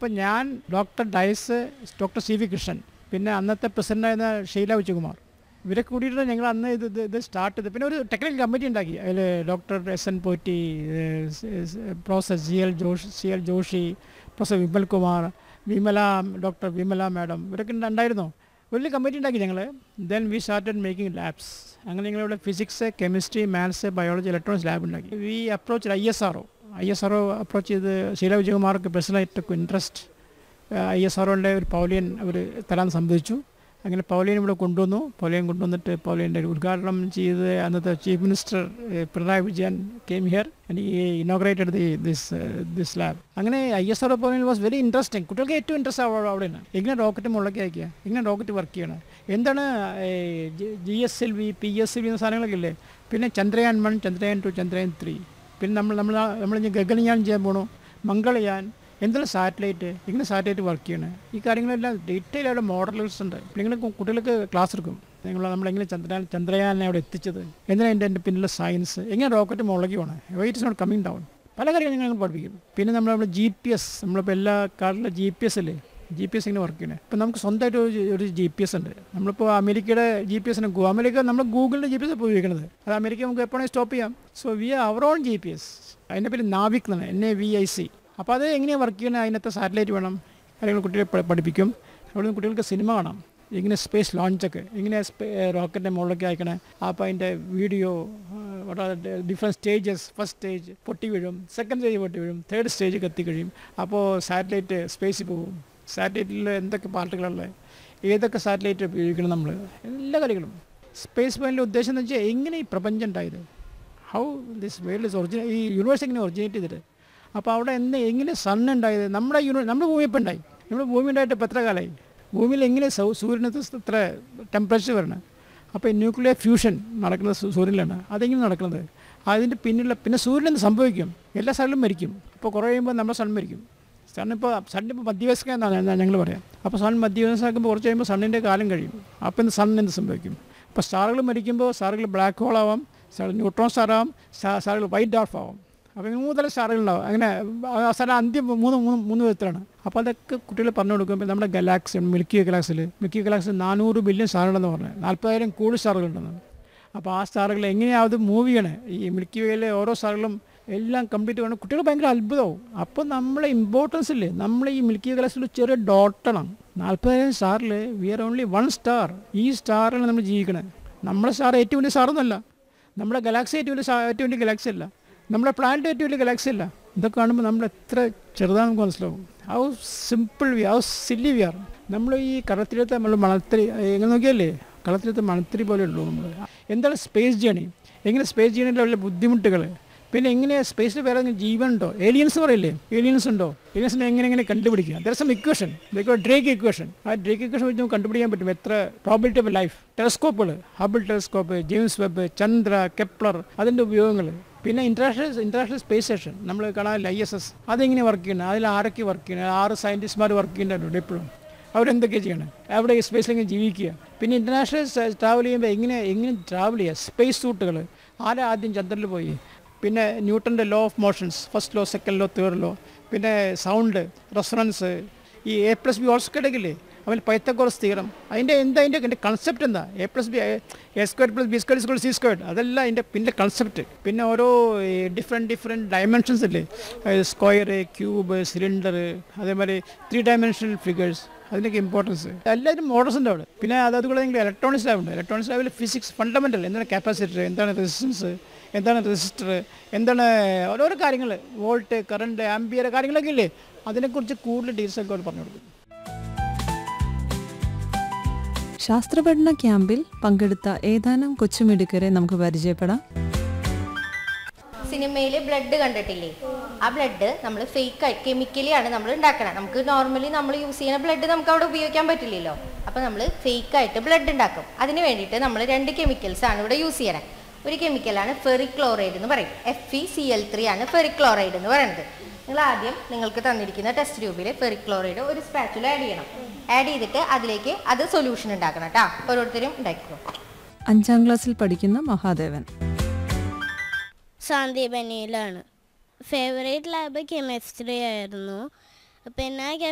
അപ്പോൾ ഞാൻ doctor Dias doctor C V Krishnan പിന്നെ അന്നത്തെ പ്രസിഡൻ്റായിരുന്ന ഷീല ഉച്ചകുമാർ ഇവരെ കൂടിയിട്ട് ഞങ്ങൾ അന്ന് ഇത് ഇത് ഇത് സ്റ്റാർട്ട് ചെയ്ത് പിന്നെ ഒരു ടെക്നിക്കൽ കമ്മിറ്റി ഉണ്ടാക്കി അതിൽ doctor S N Potti professor C L Joshi C L Joshi professor Vimal Kumar Vimala doctor Vimala madam ഇവരൊക്കെ ഉണ്ടായിരുന്നു വലിയ കമ്മിറ്റി ഉണ്ടാക്കി ഞങ്ങൾ then we started making labs അങ്ങനെ ഞങ്ങളിവിടെ physics chemistry maths biology electronics lab ഉണ്ടാക്കി we approach I S R O I S R O approach ചെയ്ത് ശീല വിജയകുമാർക്ക് പേഴ്സണലായിട്ട് ഇൻട്രസ്റ്റ് ഐ എസ് ആർ ഒൻ്റെ ഒരു പൗലിയൻ അവർ തരാൻ സംഭവിച്ചു അങ്ങനെ പൗലിയൻ ഇവിടെ കൊണ്ടുവന്നു പൗലിയൻ കൊണ്ടുവന്നിട്ട് പൗലിയൻ്റെ ഉദ്ഘാടനം ചെയ്ത് അന്നത്തെ chief minister uh, Pinarayi Vijayan came here and ഈ inaugurated the this this lab അങ്ങനെ I S R O pavilion was very interesting കുട്ടികൾക്ക് ഏറ്റവും ഇൻട്രസ്റ്റ് അവിടെയാണ് എങ്ങനെ റോക്കറ്റ് മുകളിലേക്ക് അയക്കുക എങ്ങനെ റോക്കറ്റ് വർക്ക് ചെയ്യണം എന്താണ് G S L V P S L V എന്ന സാധനങ്ങളൊക്കെ ഇല്ലേ പിന്നെ Chandrayaan one Chandrayaan two Chandrayaan three പിന്നെ നമ്മൾ നമ്മൾ നമ്മൾ ഇനി ഗഗനയാൻ ചെയ്യാൻ പോകണു മംഗളയാൻ എന്താണ് സാറ്റലൈറ്റ് എങ്ങനെ സാറ്റലൈറ്റ് വർക്ക് ചെയ്യണം ഈ കാര്യങ്ങളെല്ലാം ഡീറ്റെയിൽ ആയിട്ട് മോഡൽസ് ഉണ്ട് നിങ്ങൾ കുട്ടികൾക്ക് ക്ലാസ് എടുക്കും നിങ്ങൾ നമ്മളെങ്ങനെ ചന്ദ്രയാൻ ചന്ദ്രയാനെ അവിടെ എത്തിച്ചത് എന്തിനാ എൻ്റെ എൻ്റെ പിന്നിലെ സയൻസ് എങ്ങനെ റോക്കറ്റ് മുകളിലേക്ക് പോകണം weight is not coming down പല കാര്യങ്ങളും ഞങ്ങൾ പഠിപ്പിക്കും പിന്നെ നമ്മൾ ജി പി എസ് നമ്മളിപ്പോൾ എല്ലാ കാറിലെ ജി പി എസ് അല്ലേ ജി പി എസ് ഇങ്ങനെ വർക്ക് ചെയ്യണേ ഇപ്പം നമുക്ക് സ്വന്തമായിട്ട് ഒരു ഒരു ജി പി എസ് ഉണ്ട് നമ്മളിപ്പോൾ അമേരിക്കയുടെ ജി പി എസിന് അമേരിക്ക നമ്മൾ ഗൂഗിളിൻ്റെ ജി പി എസ് ഉപയോഗിക്കുന്നത് അത് അമേരിക്ക നമുക്ക് എപ്പോഴും സ്റ്റോപ്പ് ചെയ്യാം so we are our on G P S അതിൻ്റെ പേര് നാവിക് എന്നാണ് N A V I C അപ്പോൾ അത് എങ്ങനെയാണ് വർക്ക് ചെയ്യണത് അതിനകത്ത് സാറ്റലൈറ്റ് വേണം കാര്യങ്ങൾ കുട്ടികളെ പഠി- പഠിപ്പിക്കും അവിടെ നിന്ന് കുട്ടികൾക്ക് സിനിമ കാണാം ഇങ്ങനെ സ്പേസ് ലോഞ്ചൊക്കെ ഇങ്ങനെ റോക്കറ്റിൻ്റെ മുകളിലേക്ക് അയക്കണേ അപ്പോൾ അതിൻ്റെ video different stages first stage പൊട്ടി വീഴും സെക്കൻഡ് സ്റ്റേജ് പൊട്ടി വീഴും തേർഡ് സ്റ്റേജ് കത്തി കഴിയും അപ്പോൾ സാറ്റലൈറ്റ് സ്പേസിൽ പോകും സാറ്റലൈറ്റിൽ എന്തൊക്കെ പാർട്ടുകളുള്ളത് ഏതൊക്കെ സാറ്റലൈറ്റ് ഉപയോഗിക്കണം നമ്മൾ എല്ലാ കാര്യങ്ങളും സ്പേസ് പോയിൻ്റെ ഉദ്ദേശം എന്ന് വെച്ചാൽ എങ്ങനെ ഈ പ്രപഞ്ചം ഉണ്ടായത് how this world is original ഈ യൂണിവേഴ്സ് എങ്ങനെ ഒറിജിനേറ്റ് ചെയ്തിട്ട് അപ്പോൾ അവിടെ എന്ന് എങ്ങനെ സൺ ഉണ്ടായത് നമ്മുടെ യൂണി നമ്മുടെ ഭൂമി ഇപ്പം ഉണ്ടായി നമ്മുടെ ഭൂമി ഉണ്ടായിട്ട് ഇപ്പം എത്ര കാലമായി ഭൂമിയിൽ എങ്ങനെ സൗ സൂര്യനത്ത് ഇത്ര ടെമ്പറേച്ചർ വരണം അപ്പോൾ ഈ ന്യൂക്ലിയർ ഫ്യൂഷൻ നടക്കുന്നത് സൂ- സൂര്യനിലാണ് അതെങ്ങനെ നടക്കുന്നത് അതിൻ്റെ പിന്നിലുള്ള പിന്നെ സൂര്യൻ എന്ത് സംഭവിക്കും എല്ലാ സ്ഥലവും മരിക്കും അപ്പോൾ കുറേ കഴിയുമ്പോൾ നമ്മുടെ സൺ മരിക്കും സൺ ഇപ്പോൾ സണ്ണിപ്പോൾ മധ്യവയസ്ക എന്നാണ് ഞങ്ങൾ പറയാം അപ്പോൾ സൺ മധ്യവയസ്കാക്കുമ്പോൾ കുറച്ച് കഴിയുമ്പോൾ സണ്ണിൻ്റെ കാലം കഴിയും അപ്പോൾ എന്ത് സൺ എന്ത് സംഭവിക്കും അപ്പോൾ സ്റ്റാറുകൾ മരിക്കുമ്പോൾ സ്റ്റാറുകൾ ബ്ലാക്ക് ഹോൾ ആവാം സ്റ്റാർ ന്യൂട്രോൺ സ്റ്റാർ ആവാം സ്റ്റാ- സ്റ്റാറുകൾ വൈറ്റ് ഡാർഫ് ആവാം അപ്പോൾ ഇങ്ങനെ മൂന്ന് തരം സ്റ്റാറുകളുണ്ടാവും അങ്ങനെ അവസാനം അന്ത്യം മൂന്ന് മൂന്ന് മൂന്ന് വിധത്തിലാണ് അപ്പോൾ അതൊക്കെ കുട്ടികൾ പറഞ്ഞു കൊടുക്കുമ്പോൾ നമ്മുടെ ഗലാക്സി മിൽക്കി ഗലാക്സിൽ മിൽക്കി ഗലാക്സി നാനൂറ് ബില്യൺ സ്റ്റാറുണ്ടെന്ന് പറഞ്ഞത് നാൽപ്പതായിരം കൂടുതൽ സ്റ്റാറുകളുണ്ടെന്ന് അപ്പോൾ ആ സ്റ്റാറുകൾ എങ്ങനെയാണ് അത് മൂവ് ചെയ്യണേ ഈ മിൽക്കി വേയിലെ ഓരോ സ്റ്റാറുകളും എല്ലാം കംപ്ലീറ്റ് വേണം കുട്ടികൾ ഭയങ്കര അത്ഭുതമാവും അപ്പോൾ നമ്മളെ ഇമ്പോർട്ടൻസ് ഇല്ലേ നമ്മൾ ഈ മിൽക്കി ഗലാക്സിൽ ചെറിയ ഡോട്ടാണ് നാൽപ്പതായിരം സ്റ്റാറിൽ we are only one star ഈ സ്റ്റാറിലാണ് നമ്മൾ ജീവിക്കണേ നമ്മുടെ സ്റ്റാർ ഏറ്റവും വലിയ സ്റ്റാറൊന്നുമല്ല നമ്മുടെ ഗലാക്സി ഏറ്റവും വലിയ സ്റ്റാർ ഏറ്റവും വലിയ ഗലാക്സി അല്ല നമ്മുടെ പ്ലാനറ്റ് ഏറ്റവും വലിയ ഗലാക്സി അല്ല ഇതൊക്കെ കാണുമ്പോൾ നമ്മൾ എത്ര ചെറുതാണെന്ന് നമുക്ക് മനസ്സിലാവും how simple we how silly we are നമ്മൾ ഈ കടത്തിലെടുത്ത് നമ്മൾ മണത്തിരി എങ്ങനെ നോക്കിയല്ലേ കളത്തിലെടുത്ത് മണത്തിരി പോലെ ഉള്ളൂ നമ്മൾ എന്താണ് സ്പേസ് ജേണി എങ്ങനെ സ്പേസ് ജേണിയിലെ വലിയ ബുദ്ധിമുട്ടുകൾ പിന്നെ എങ്ങനെ സ്പേസിൽ വേറെ ഏതെങ്കിലും ജീവൻ ഉണ്ടോ ഏലിയൻസ് പറയില്ലേ ഏലിയൻസ് ഉണ്ടോ ഏലിയൻസിനെ എങ്ങനെ എങ്ങനെ കണ്ടുപിടിക്കുക there some equation Drake equation ആ ഡ്രേക്ക് ഇക്വേഷൻ വെച്ച് നമുക്ക് കണ്ടുപിടിക്കാൻ പറ്റും എത്ര പ്രോബിലിറ്റി ഓഫ് ലൈഫ് ടെലസ്കോപ്പുകൾ Hubble telescope James Webb Chandra Kepler അതിൻ്റെ ഉപയോഗങ്ങൾ പിന്നെ ഇൻ്റർനാഷണൽ ഇൻ്റർനാഷണൽ സ്പേസ് സ്റ്റേഷൻ നമ്മൾ കാണാനില്ല ഐ എസ് എസ് അതെങ്ങനെ വർക്ക് ചെയ്യണം അതിൽ ആരൊക്കെ വർക്ക് ചെയ്യണം ആറ് സയൻറ്റിസ്റ്റ്മാർ വർക്ക് ചെയ്യുന്നുണ്ട് എപ്പോഴും അവരെന്തൊക്കെ ചെയ്യണം അവിടെ ഈ സ്പേസിൽ എങ്ങനെ ജീവിക്കുക പിന്നെ ഇൻ്റർനാഷണൽ ട്രാവൽ ചെയ്യുമ്പോൾ എങ്ങനെ എങ്ങനെ ട്രാവൽ ചെയ്യുക സ്പേസ് സൂട്ടുകൾ ആരാ ആദ്യം ചന്ദ്രനിൽ പോയി പിന്നെ ന്യൂട്ടൻ്റെ law of motions first law second law third law പിന്നെ സൗണ്ട് റെഫറൻസ് ഈ എ പ്ലസ് ബി ഓൾസ് കിടക്കില്ലേ അവൻ പൈത്തക്കോറസ് തീരം അതിൻ്റെ എന്താ അതിൻ്റെ എൻ്റെ കൺസെപ്റ്റ് എന്താ A plus B A square plus B square square C square അതെല്ലാം അതിൻ്റെ പിന്നെ കൺസെപ്റ്റ് പിന്നെ ഓരോ ഡിഫറെൻറ്റ് ഡിഫറെൻറ്റ് ഡയമെൻഷൻസ് ഇല്ലേ സ്ക്വയർ ക്യൂബ് സിലിണ്ടർ അതേമാതിരി ത്രീ ഡയമെൻഷണൽ ഫിഗേഴ്സ് അതിനൊക്കെ ഇമ്പോർട്ടൻസ് എല്ലാവരും മോഡൽസ് ഉണ്ട് അവിടെ പിന്നെ അത് അതുകൂടെ നിങ്ങൾ ഇലക്ട്രോണിക്സ് ലാബ് ഉണ്ട് ഇലക്ട്രോണിക്സ് ലാബിൽ ഫിസിക്സ് ഫണ്ടമെൻ്റൽ എന്താണ് കപ്പാസിറ്റർ എന്താണ് റെസിസ്റ്റൻസ് എന്താണ് റെസിസ്റ്റർ എന്താണ് ഓരോരോ കാര്യങ്ങൾ വോൾട്ട് കറണ്ട് ആംബിയർ കാര്യങ്ങളൊക്കെ ഇല്ലേ അതിനെക്കുറിച്ച് കൂടുതൽ ഡീറ്റെയിൽസ് ഒക്കെ അവർ പറഞ്ഞു കൊടുക്കും ശാസ്ത്രപഠന ക്യാമ്പിൽ പങ്കെടുത്ത ഏതാനും കൊച്ചുമിടുക്കരെ നമുക്ക് പരിചയപ്പെടാം സിനിമയിൽ ബ്ലഡ് കണ്ടിട്ടില്ലേ ആ ബ്ലഡ് നമ്മൾ ഫേക്ക് ആയി കെമിക്കലി ആണ് നമ്മൾ ഉണ്ടാക്കണം നമുക്ക് നോർമലി നമ്മൾ യൂസ് ചെയ്യുന്ന ബ്ലഡ് നമുക്ക് അവിടെ ഉപയോഗിക്കാൻ പറ്റില്ലല്ലോ അപ്പോൾ നമ്മൾ ഫേക്ക് ആയിട്ട് ബ്ലഡ് ഉണ്ടാക്കും അതിന് വേണ്ടിയിട്ട് നമ്മൾ രണ്ട് കെമിക്കൽസ് ആണ് ഇവിടെ യൂസ് ചെയ്യണേ ഒരു കെമിക്കലാണ് ഫെറിക് ക്ലോറൈഡ് എന്ന് പറയും F E C L three ആണ് ഫെറിക് ക്ലോറൈഡ് എന്ന് പറയുന്നത് നിങ്ങൾ ആദ്യം നിങ്ങൾക്ക് തന്നിരിക്കുന്ന ടെസ്റ്റ് ട്യൂബിൽ ഫെറിക് ക്ലോറൈഡ് ഒരു സ്പാച്ചുല ആഡ് ചെയ്യണം ആഡ് ചെയ്തിട്ട് അതിലേക്ക് അത് സൊല്യൂഷൻ ഉണ്ടാക്കണം കേട്ടോ ഓരോരുത്തരും ഉണ്ടാക്കിക്കോ അഞ്ചാം ക്ലാസ്സിൽ പഠിക്കുന്ന മഹാദേവൻ സാന്ദീപനിയിലാണ് ഫേവറേറ്റ് ലാബ് കെമിസ്ട്രി ആയിരുന്നു പിന്നെ